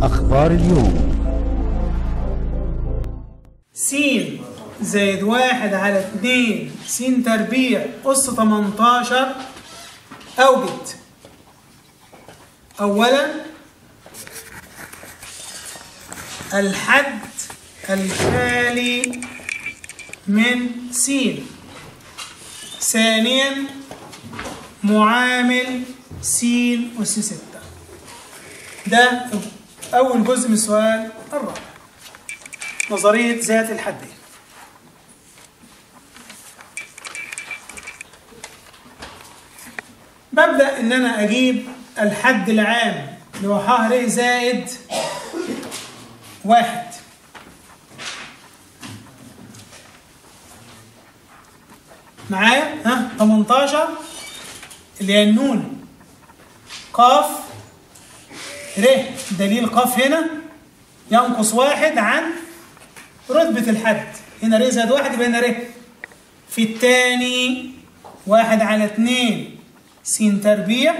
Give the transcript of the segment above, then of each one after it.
أخبار اليوم س زائد واحد على اتنين س تربيع أس 18 أوجد أولا الحد الخالي من س ثانيا معامل س أس ستة ده أول جزء من السؤال الرابع نظرية ذات الحدين ببدأ إن أنا أجيب الحد العام اللي هو ح ر زائد واحد معايا ها 18 اللي هي النون قاف ر دليل قاف هنا ينقص واحد عن رتبة الحد هنا ر زائد واحد يبقى هنا ر في الثاني واحد على اتنين س تربيع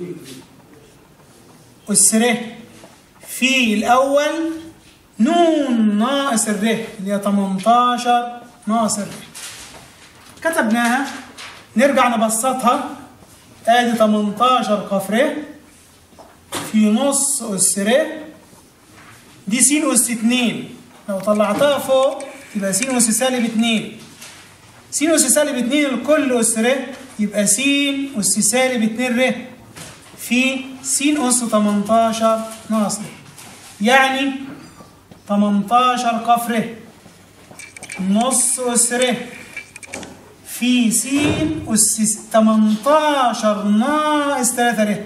أس ر في الأول نون ناقص الر اللي هي 18 ناقص الر كتبناها نرجع نبسطها ادي 18 قاف ر في نص أس ر دي س أس 2 لو طلعتها فوق يبقى س أس سالب 2 س أس سالب 2 الكل أس ر يبقى س أس سالب 2 ر في س أس 18 ناقص ر يعني 18 قاف ر نص أس ر في س أس 18 ناقص 3 ر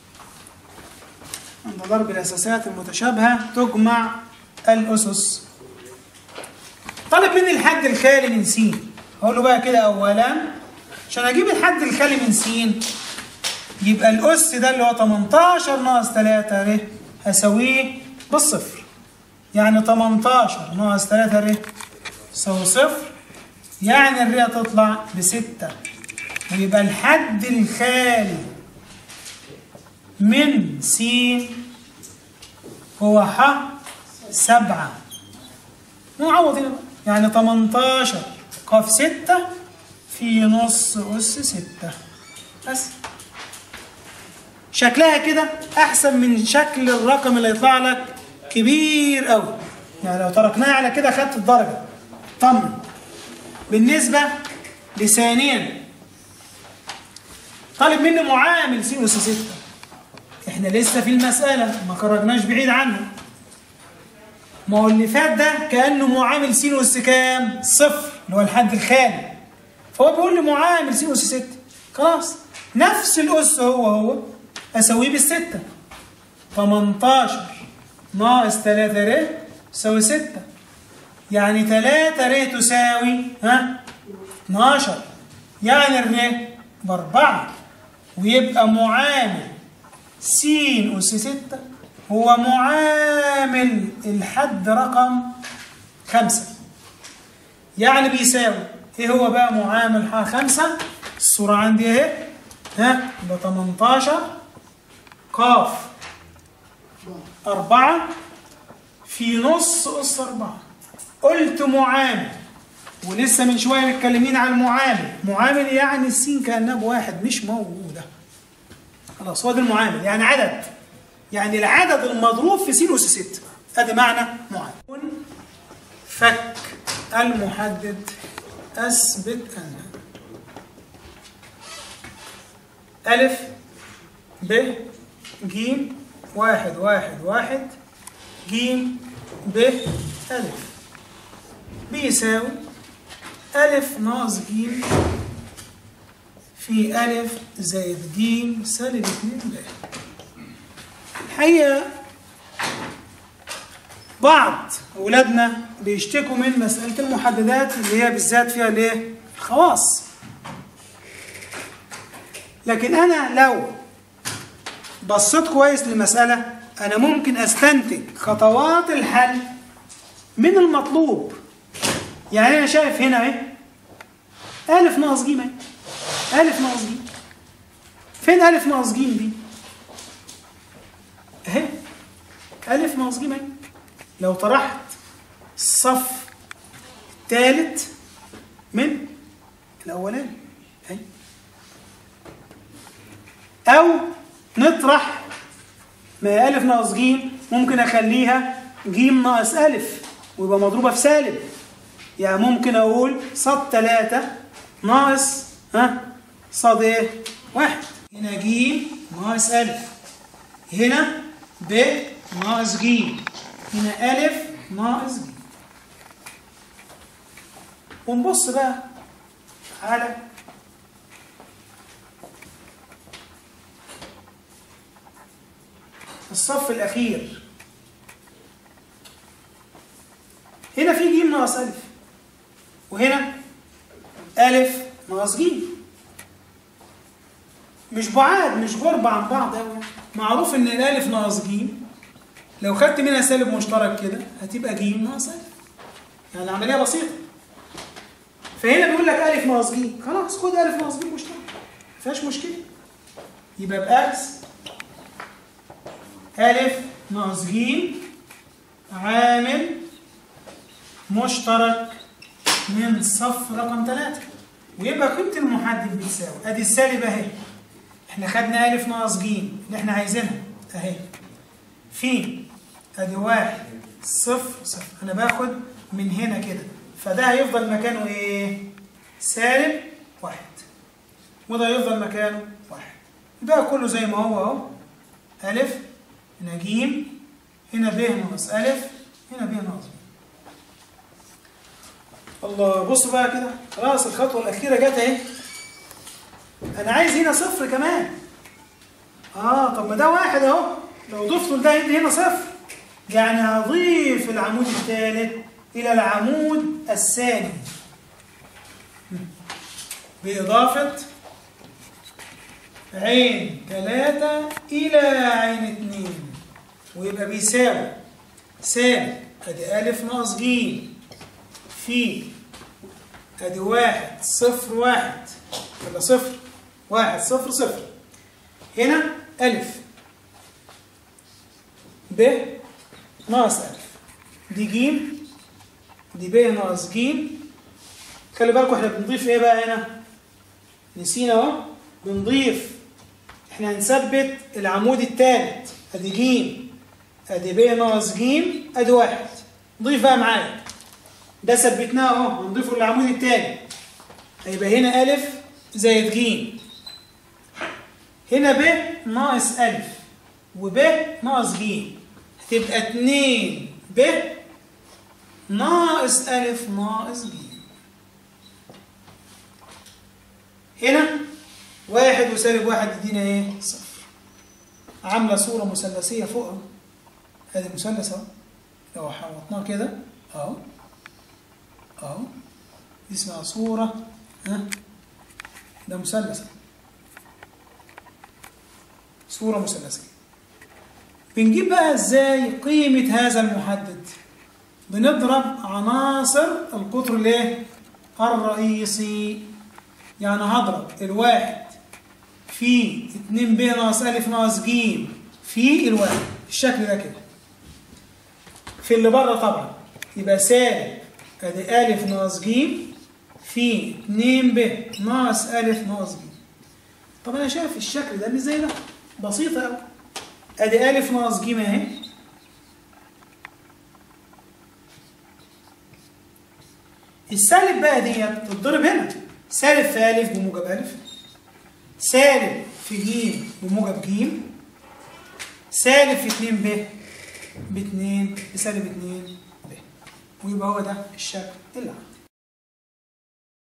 عند ضرب الأساسات المتشابهة تجمع الأسس طالب مني الحد الخالي من س هقول له بقى كده أولا عشان أجيب الحد الخالي من س يبقى الأس ده اللي هو 18 ناقص 3 ر هساويه بالصفر يعني 18 ناقص 3 ر يساوي صفر يعني الر هتطلع بستة ويبقى الحد الخالي من س هو ح سبعة نعوض هنا بقى يعني 18 قاف ستة في نص أس ستة بس شكلها كده أحسن من شكل الرقم اللي يطلع لك كبير أوي يعني لو تركناها على كده خدت الدرجة طمن بالنسبة لثانيا طالب مني معامل س أس ستة احنا لسه في المسألة ما خرجناش بعيد عنه ما هو اللي فات ده كأنه معامل س أس كام؟ صفر اللي هو الحد الخالي فهو بيقول لي معامل س أس ستة خلاص نفس الأس هو هو أساويه بالستة 18 ناقص 3 ر تساوي 6 يعني 3 ر تساوي ها 12 يعني الر بأربعة ويبقى معامل س أس ستة هو معامل الحد رقم خمسة يعني بيساوي ايه هو بقى معامل ح خمسة الصورة عندي اهي ها يبقى 18 قاف أربعة في نص أس أربعة قلت معامل ولسه من شوية متكلمين عن المعامل معامل يعني السين كأنها بواحد مش موجودة خلاص هو ده المعامل يعني عدد يعني العدد المضروب في س أس 6 ادي معنى معامل فك المحدد اثبت ان ألف ب ج واحد واحد واحد ج ب ألف بيساوي ألف ناقص ج في ألف زائد ج سالب اتنين ب الحقيقة بعض أولادنا بيشتكوا من مسألة المحددات اللي هي بالذات فيها الايه؟ الخواص لكن أنا لو بصيت كويس للمسألة أنا ممكن أستنتج خطوات الحل من المطلوب يعني أنا شايف هنا أهي ألف ناقص ج أهي ألف ناقص ج فين ألف ناقص ج دي؟ أهي ألف ناقص ج اهي لو طرحت الصف الثالث من الأولاني اهي أو نطرح ما هي ألف ناقص ج ممكن أخليها ج ناقص ألف ويبقى مضروبة في سالب يعني ممكن أقول صاد تلاتة ناقص ها صاد إيه؟ واحد هنا ج ناقص ألف هنا ب ناقص ج هنا ألف ناقص ج ونبص بقى على الصف الأخير هنا في ج ناقص ألف وهنا ألف ناقص ج مش بعاد مش غربة عن بعض أوي معروف إن الألف ناقص ج لو خدت منها سالب مشترك كده هتبقى ج ناقص ألف يعني عملية بسيطة فهنا بيقول لك ألف ناقص ج خلاص خد ألف ناقص ج مشترك ما فيهاش مشكلة يبقى بأكس ألف ناقص ج عامل مشترك من صف رقم 3 ويبقى قيمة المحدد بتساوي ادي السالب اهي احنا خدنا ألف ناقص ج اللي احنا عايزينها اهي في ادي واحد صفر صفر انا باخد من هنا كده فده هيفضل مكانه ايه؟ سالب واحد وده هيفضل مكانه واحد يبقى كله زي ما هو اهو ألف هنا ج هنا ب ناقص ألف هنا ب ناقص ب الله بص بقى كده خلاص الخطوة الأخيرة جت أهي أنا عايز هنا صفر كمان آه طب ما ده واحد أهو لو ضفته لده يدي هنا صفر يعني هضيف العمود الثالث إلى العمود الثاني بإضافة عين ثلاثة إلى عين اثنين ويبقى بيساوي سالب أدي ألف ناقص ج في ادي واحد صفر واحد ولا صفر واحد صفر صفر هنا ألف ب ناقص ألف دي جيم دي ب ناقص جيم خلي بالكم احنا بنضيف ايه بقى هنا نسينا اهو بنضيف احنا هنثبت العمود الثالث ادي جيم ادي ب ناقص جيم ادي واحد ضيف بقى معايا ده ثبتناه اهو هنضيفه للعمود الثاني هيبقى هنا ألف زائد ج هنا ب ناقص ألف وب ناقص ج هتبقى 2 ب ناقص ألف ناقص ج هنا واحد وسالب واحد يدينا ايه؟ صفر عاملة صورة مثلثية فوق اهو ادي مثلث اهو لو حوطناه كده اهو اهو دي اسمها صورة ها ده مثلث صورة مثلثية بنجيب بقى ازاي قيمة هذا المحدد بنضرب عناصر القطر الايه الرئيسي يعني هضرب الواحد في 2 ب ناقص ألف ناقص ج في الواحد الشكل ده كده في اللي بره طبعا يبقى سالب ادي ألف ناقص ج في 2 ب ناقص ألف ناقص ج طب أنا شايف الشكل ده مش زي ده بسيطة أوي ادي ألف ناقص ج اهي السالب بقى ديت تتضرب هنا سالب في ألف بموجب ألف سالب في ج بموجب ج سالب في 2 ب ب 2 بسالب 2 ب ويبقى هو ده الشكل اللي عندي